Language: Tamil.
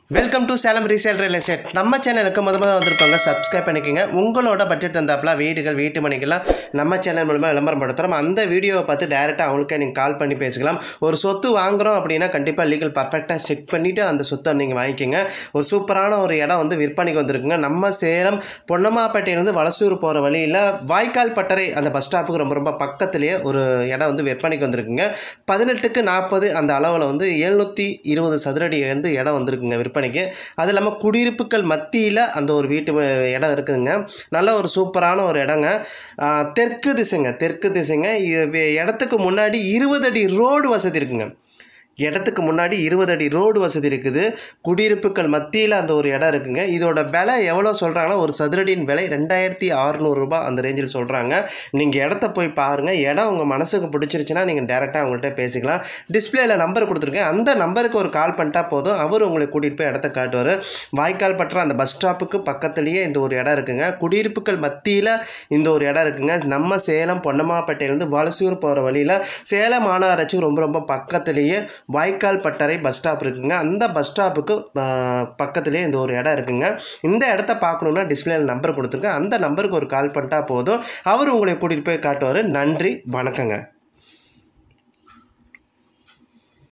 welcome to Salem resale real estate நம்ம சேனலுக்கு முத முதல்ல வந்திருக்கவங்க சப்ஸ்கிரைப் பண்ணிக்கோங்க உங்களோட பட்ஜெட் தந்தாப்புல வீடுகள் வீட்டு மணிக்கெல்லாம் நம்ம சேனல் மூலமாக விளம்பரம் படுத்துகிறோம் அந்த வீடியோவை பார்த்து டேரெக்டாக அவங்களுக்கே நீங்கள் கால் பண்ணி பேசிக்கலாம் ஒரு சொத்து வாங்குறோம் அப்படின்னா கண்டிப்பாக லீகல் பர்ஃபெக்டாக செக் பண்ணிவிட்டு அந்த சொத்தை நீங்கள் வாங்கிக்கோங்க ஒரு சூப்பரான ஒரு இடம் வந்து விற்பனைக்கு வந்திருக்குங்க நம்ம சேலம் பொன்னம்மாப்பேட்டையிலேருந்து வலசூர் போகிற வழியில் வாய்க்கால் பட்டறை அந்த பஸ் ஸ்டாப்புக்கு ரொம்ப ரொம்ப பக்கத்துலேயே ஒரு இடம் வந்து விற்பனைக்கு வந்திருக்குங்க பதினெட்டுக்கு நாற்பது அந்த அளவில் வந்து எழுநூற்றி இருபது சதுரடி வந்து இடம் வந்திருக்குங்க விற்பனைக்கு அது இல்லாமல் குடியிருப்புகள் மத்தியில் அந்த ஒரு வீட்டு அஹ், இடம் இருக்குதுங்க நல்ல ஒரு சூப்பரான ஒரு இடங்க ஆஹ், தெற்கு திசைங்க தெற்கு திசைங்க இ- வே- இடத்துக்கு முன்னாடி இருபது அடி ரோடு வசதி இருக்குங்க இடத்துக்கு முன்னாடி இருபது அடி ரோடு வசதி இருக்குது குடியிருப்புகள் மத்தியில் அந்த ஒரு இடம் இருக்குங்க இதோட விலை எவ்வளோ சொல்கிறாங்கன்னா ஒரு சதுரடியின் விலை ரெண்டாயிரத்தி அறநூறுபா அந்த ரேஞ்சில் சொல்கிறாங்க நீங்கள் இடத்த போய் பாருங்கள் இடம் உங்கள் மனசுக்கு பிடிச்சிருச்சுன்னா நீங்கள் டேரெக்டாக அவங்கள்ட்ட பேசிக்கலாம் டிஸ்பிளேல நம்பர் கொடுத்துருக்கேன் அந்த நம்பருக்கு ஒரு கால் பண்ணிட்டா போதும் அவர் உங்களை கூட்டிகிட்டு போய் இடத்த காட்டுவார் வாய்க்கால் பற்ற அந்த பஸ் ஸ்டாப்புக்கு பக்கத்துலேயே இந்த ஒரு இடம் இருக்குங்க குடியிருப்புகள் மத்தியில் இந்த ஒரு இடம் இருக்குங்க நம்ம சேலம் பொன்னம்மாப்பேட்டையிலேருந்து வலசூர் போகிற வழியில் சேலம் மாநகராட்சி ரொம்ப ரொம்ப பக்கத்துலேயே வாய்க்கால் பட்டறை பஸ் ஸ்டாப் இருக்குங்க அந்த பஸ் ஸ்டாப்புக்கு பக்கத்துலேயே இந்த ஒரு இடம் இருக்குங்க இந்த இடத்த பார்க்கணுன்னா டிஸ்பிளேல நம்பர் கொடுத்துருக்கேன் அந்த நம்பருக்கு ஒரு கால் பண்ணிட்டா போதும் அவர் உங்களை கூட்டிகிட்டு போய் காட்டுவார் நன்றி வணக்கங்க